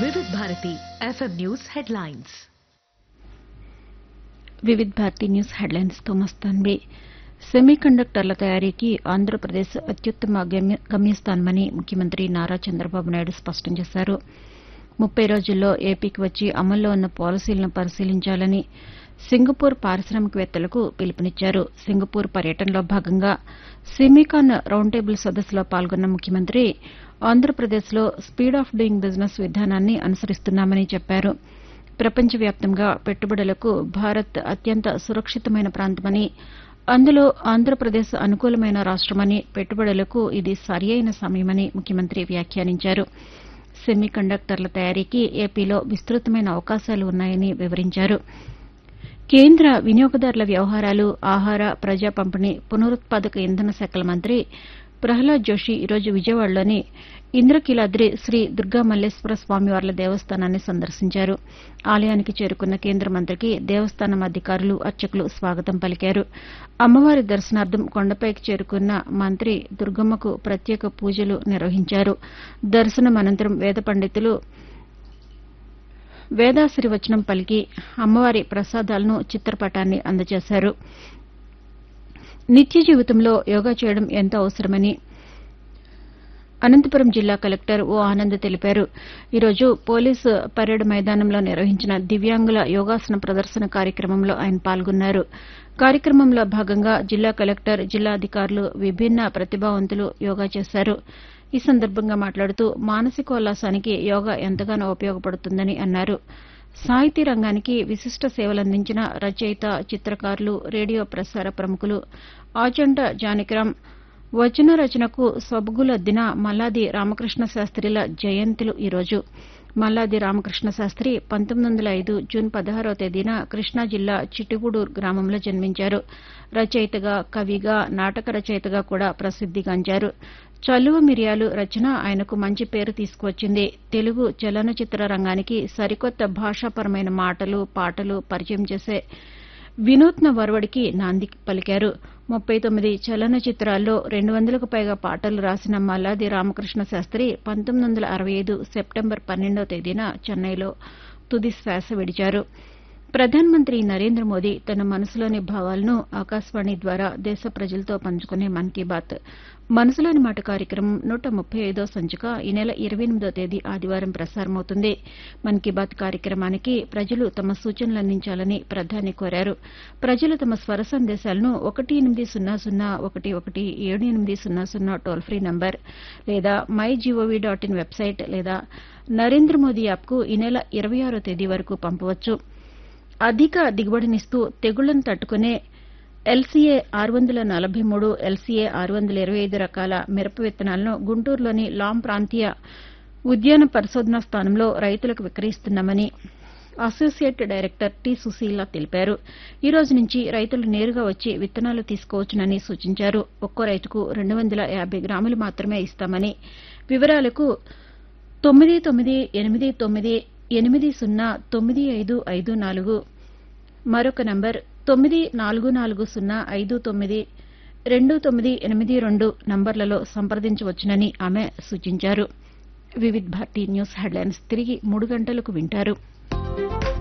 వివిధ Bharati FM news headlines Vividh Bharati news headlines తో మస్తాన్వి సెమీ కండక్టర్ల తయారీకి ఆంధ్రప్రదేశ్ అత్యుత్తమ గమ్య గమ్యస్థానమని ముఖ్యమంత్రి నారా చంద్రబాబు నాయుడు స్పష్టం చేశారు ముప్పై రోజుల్లో ఏపీకి వచ్చి అమల్లో ఉన్న పాలసీలను పరిశీలించాలని సింగపూర్ పారిశ్రామికవేత్తలకు పిలుపునిచ్చారు సింగపూర్ పర్యటనలో భాగంగా సిమికాన్ రౌండ్ టేబుల్ సదస్సులో పాల్గొన్న ముఖ్యమంత్రి ఆంధ్రప్రదేశ్లో స్పీడ్ ఆఫ్ డూయింగ్ బిజినెస్ విధానాన్ని అనుసరిస్తున్నామని చెప్పారు ప్రపంచవ్యాప్తంగా పెట్టుబడులకు భారత్ అత్యంత సురక్షితమైన ప్రాంతమని అందులో ఆంధ్రప్రదేశ్ అనుకూలమైన రాష్టమని పెట్టుబడులకు ఇది సరియైన సమయమని ముఖ్యమంత్రి వ్యాఖ్యానించారు సెమీ కండక్టర్ల తయారీకి ఏపీలో విస్తృతమైన అవకాశాలు ఉన్నాయని వివరించారు కేంద్ర వినియోగదారుల వ్యవహారాలు ఆహార ప్రజా పంపిణీ పునరుత్పాదక ఇంధన శాఖల మంత్రి ప్రహ్లాద్ జోషి ఈరోజు విజయవాడలోని ఇంద్రకీలాద్రి శ్రీ దుర్గా మల్లేశ్వర స్వామివార్ల దేవస్థానాన్ని సందర్శించారు ఆలయానికి చేరుకున్న కేంద్ర మంత్రికి దేవస్థానం అధికారులు అర్చకులు స్వాగతం పలికారు అమ్మవారి దర్శనార్థం కొండపైకి చేరుకున్న మంత్రి దుర్గమ్మకు ప్రత్యేక పూజలు నిర్వహించారు దర్శనం అనంతరం వేద పండితులు వేదాశిరివచనం పలికి అమ్మవారి ప్రసాదాలను చిత్రపటాన్ని అందజేశారు నిత్య జీవితంలో యోగా చేయడం ఎంతో అవసరమని అనంతపురం జిల్లా కలెక్టర్ ఓ ఆనంద్ తెలిపారు ఈరోజు పోలీసు పరేడ్ మైదానంలో నిర్వహించిన దివ్యాంగుల యోగాసన ప్రదర్శన కార్యక్రమంలో ఆయన పాల్గొన్నారు కార్యక్రమంలో భాగంగా జిల్లా కలెక్టర్ జిల్లా అధికారులు విభిన్న ప్రతిభావంతులు యోగా చేశారు ఈ సందర్భంగా మాట్లాడుతూ మానసికోల్లాసానికి యోగా ఎంతగానో ఉపయోగపడుతుందని అన్నారు సాహితీ రంగానికి విశిష్ట సేవలందించిన రచయిత చిత్రకారులు రేడియో ప్రసార ప్రముఖులు ఆచంట జానకిరాం వచన రచనకు సొబగులద్దిన మల్లాది రామకృష్ణ శాస్త్రిల జయంతులు ఈరోజు మల్లాది రామకృష్ణ శాస్త్రి పంతొమ్మిది వందల ఐదు జూన్ పదహారవ తేదీన కృష్ణా జిల్లా చిట్టిగూడూరు గ్రామంలో జన్మించారు రచయితగా కవిగా నాటక రచయితగా కూడా ప్రసిద్దిగాంచారు చలువ మిరియాలు రచన ఆయనకు మంచి పేరు తీసుకువచ్చింది తెలుగు చలనచిత్ర రంగానికి సరికొత్త భాషాపరమైన మాటలు పాటలు పరిచయం చేసే వినూత్న వరవడికి నాంది పలికారు ముప్పై తొమ్మిది చలనచిత్రాల్లో రెండు వందలకు పైగా పాటలు రాసిన మల్లాది రామకృష్ణ శాస్త్రి పంతొమ్మిది వందల అరవై ఐదు సెప్టెంబర్ పన్నెండవ తేదీన చెన్నైలో తుది శ్వాస విడిచారు ప్రధానమంత్రి నరేంద్ర మోదీ తన మనసులోని భావాలను ఆకాశవాణి ద్వారా దేశ ప్రజలతో పంచుకునే మన్ కీ బాత్ మనసులోని మాట కార్యక్రమం నూట ముప్పై ఐదో సంచిక ఈ నెల ఇరవై ఎనిమిదో తేదీ ఆదివారం ప్రసారమవుతుంది మన్ కీ బాత్ కార్యక్రమానికి ప్రజలు తమ సూచనలు అందించాలని ప్రధాని కోరారు ప్రజలు తమ స్వర సందేశాలను ఒకటి ఎనిమిది సున్నా సున్నా ఒకటి ఒకటి ఏడు ఎనిమిది సున్నా సున్నా టోల్ ఫ్రీ నంబర్ లేదా my GOV dot in website లేదా నరేంద్ర మోదీ యాప్కు ఈ నెల ఇరవై ఆరో తేదీ వరకు పంపవచ్చు అధిక దిగుబడినిస్తూ తెగుళ్లను తట్టుకునే ఎల్సీఏ ఆరు వందల నలభై మూడు ఎల్సీఏ ఆరు వందల ఇరవై ఐదు రకాల మిరప విత్తనాలను గుంటూరులోని లాం ప్రాంతీయ ఉద్యాన పరిశోధనా స్థానంలో రైతులకు విక్రయిస్తున్నామని అసోసియేట్ డైరెక్టర్ టి సుశీల తెలిపారు ఈ రోజు నుంచి రైతులు నేరుగా వచ్చి విత్తనాలు తీసుకోవచ్చునని సూచించారు ఒక్కో రైతుకు రెండు వందల యాభై గ్రాములు మాత్రమే ఇస్తామని వివరాలకు తొమ్మిది తొమ్మిది ఎనిమిది తొమ్మిది ఎనిమిది సున్నా తొమ్మిది ఐదు ఐదు నాలుగు మరొక నంబర్ తొమ్మిది నాలుగు నాలుగు సున్నా ఐదు తొమ్మిది రెండు తొమ్మిది ఎనిమిది రెండు నంబర్లలో సంప్రదించవచ్చునని ఆమె సూచించారు వివిధ్ భారతి న్యూస్ హెడ్లైన్స్ తిరిగి మూడు గంటలకు వింటారు